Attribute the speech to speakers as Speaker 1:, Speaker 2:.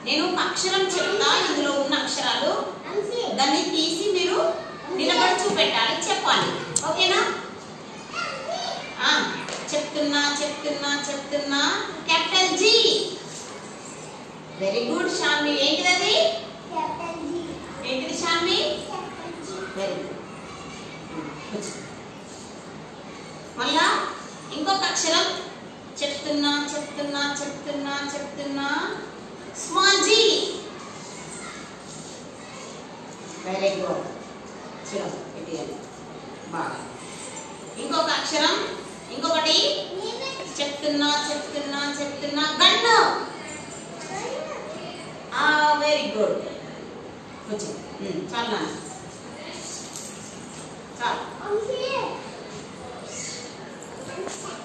Speaker 1: నేను ఒక అక్షరం చెప్తా ఇందులో ఉన్న అక్షరాలు దాన్ని తీసి మీరు నిలబడి చూపెట్టాలి చెప్పాలి ఓకేనా ఆ, చెప్తున్నా చెప్తున్నా చెప్తున్నా capital G very good Shanvi ఏంటిది అది ఏంటిది షాన్వి వెరీ గుడ్ మళ్ళా ఇంకొక అక్షరం చెప్తున్నా చెప్తున్నా చెప్తున్నా చెప్తున్నా స్మాల్ జీ వెరీ గుడ్ చలో పెట్టేయాలి బాగా ఇంకొక అక్షరం ఇంకొకటి చెప్తున్నా చెప్తున్నా చెప్తున్నా గన్ను ఆ వెరీ గుడ్ వచ్చింది ఉమ్, చాలు నాన్న చాలు